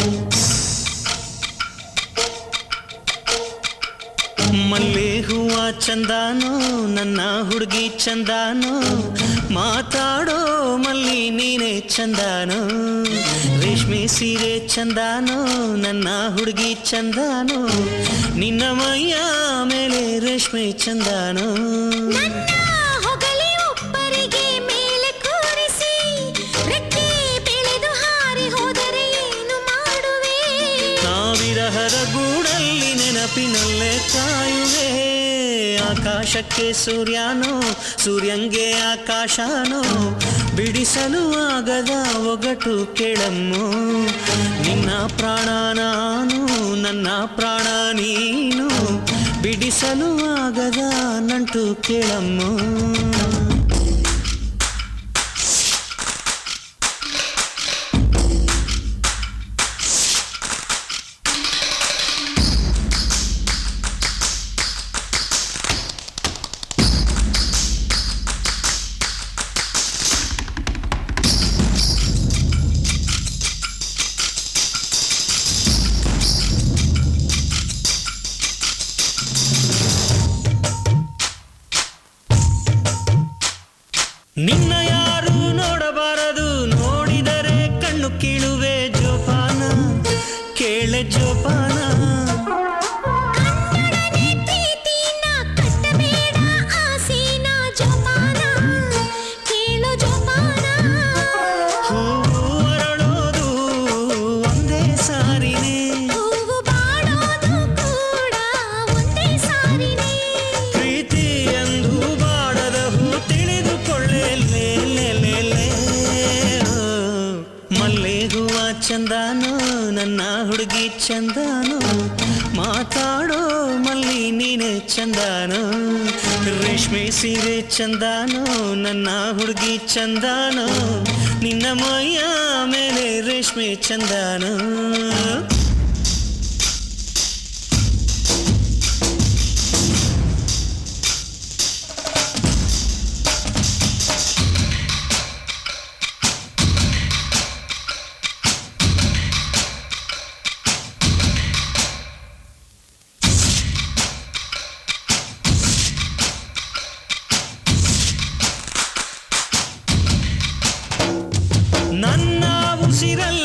ಮಲ್ಲೆ ಹೂವ ಚಂದಾನೋ ನನ್ನ ಹುಡುಗಿ ಚಂದಾನೋ ಮಾತಾಡೋ ಮಲ್ಲಿ ನೀನೆ ಚಂದಾನೋ ರೇಷ್ಮೆ ಸೀರೆ ಚಂದಾನೋ ನನ್ನ ಹುಡುಗಿ ಚಂದಾನೋ ನಿನ್ನ ಮೈಯ ಮೇಲೆ ರೇಷ್ಮೆ ಚಂದಾನೋ ನನ್ನ ಹೊಗಲಿ ಒಬ್ಬರಿಗೆ ಮೇಲೆ ಕೂರಿಸಿ ರೆಕ್ಕೆ ಬೆಳೆದು ಹಾರಿ ಹೋದರೆ ಏನು ಮಾಡುವೆ ನಾವಿರಹದ ಗೂಡಲ್ಲಿ ನೆನಪಿನಲ್ಲೇ ಕಾಯುವೆ ಆಕಾಶಕ್ಕೆ ಸೂರ್ಯನೋ ಸೂರ್ಯಂಗೆ ಆಕಾಶನೋ ಬಿಡಿಸಲು ಆಗದ ಒಗಟು ಕೆಳಮ್ಮು ನಿನ್ನ ಪ್ರಾಣ ನಾನು ನನ್ನ ಪ್ರಾಣ ನೀನು ಬಿಡಿಸಲು ಆಗದ ನಂಟು ಕೆಳಮ್ಮು ನಿನ್ನ ಯಾರು ನೋಡಬಾರದು ನೋಡಿದರೆ ಕಣ್ಣು ಕೀಳುವೆ ಜೋಪಾನ ಕೇಳೆ ಜೋಪಾನ ಕನ್ನಡನೆ ಪ್ರೀತಿನ ಕಟ್ಟಬೇಡ ಆಸೀನ ಜೋಪಾನ ಕೇಳು ಜೋಪಾನ ಹೂವು ಅರಳೋದು ಒಂದೇ ಸಾರಿನೇ ಹೂವು ಬಾಡೋದು ಕೂಡ ಒಂದೇ ಸಾರಿನೇ ಪ್ರೀತಿ ಎಂದು ಬಾಡದ ಹೂ ತಿಳಿದುಕೊಳ್ಳೆ ಲೇ, ಲೇ, ಲೇ, ಲೇ. ಓ, ಮಲ್ಲೆ ಹೂವ ಚಂದಾನೋ ನನ್ನ ಹುಡುಗಿ ಚಂದಾನೋ ಮಾತಾಡೋ ಮಲ್ಲಿ ನೀನೆ ಚಂದಾನೋ ರೇಷ್ಮೆ ಸೀರೆ ಚಂದಾನೋ ನನ್ನ ಹುಡುಗಿ ಚಂದಾನೋ ನಿನ್ನ ಮೈಯ ಮೇಲೆ ರೇಷ್ಮೆ ಚಂದಾನೋ ನನ್ನ ಉಸಿರಲ್ಲಿ